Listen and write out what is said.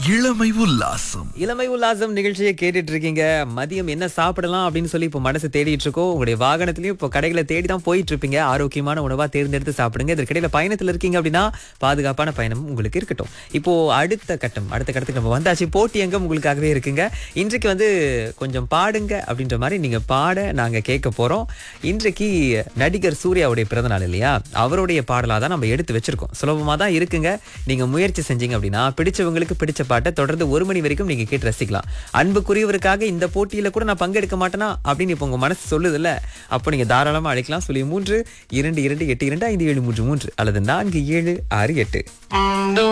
இளமை உல்லாசம் இளமை உல்லாசம் நிகழ்ச்சியை கேட்டுட்டு இருக்கீங்க மதியம் என்ன சாப்பிடலாம் அப்படின்னு சொல்லி இப்போ மனசு தேடிட்டு இருக்கோம் உங்களுடைய வாகனத்திலயும் இப்போ கடைகளை தேடி தான் போயிட்டு இருப்பீங்க ஆரோக்கியமான உணவா தேர்ந்தெடுத்து சாப்பிடுங்க இதற்கிடையில பயணத்துல இருக்கீங்க அப்படின்னா பாதுகாப்பான பயணம் உங்களுக்கு இருக்கட்டும் இப்போ அடுத்த கட்டம் அடுத்த கட்டத்துக்கு நம்ம வந்தாச்சு போட்டி எங்கம் உங்களுக்காகவே இருக்குங்க இன்றைக்கு வந்து கொஞ்சம் பாடுங்க அப்படின்ற மாதிரி நீங்க பாட நாங்க கேட்க போறோம் இன்றைக்கு நடிகர் சூர்யாவுடைய பிறந்த நாள் இல்லையா அவருடைய பாடலா தான் நம்ம எடுத்து வச்சிருக்கோம் சுலபமா தான் இருக்குங்க நீங்க முயற்சி செஞ்சீங்க அப்படின்னா பிடிச்சவங்களுக்கு பிடிச்ச பாட்டை தொடர்ந்து ஒரு மணி வரைக்கும் நீங்க கேட்டு ரசிக்கலாம் அன்புக்குரியவருக்காக இந்த போட்டியில கூட நான் பங்கெடுக்க மாட்டேனா அப்படின்னு இப்போ உங்க மனசு சொல்லுதுல்ல அப்போ நீங்க தாராளமா அழைக்கலாம் சொல்லி மூன்று இரண்டு இரண்டு எட்டு இரண்டு ஐந்து ஏழு மூன்று மூன்று அல்லது நான்கு ஏழு ஆறு எட்டு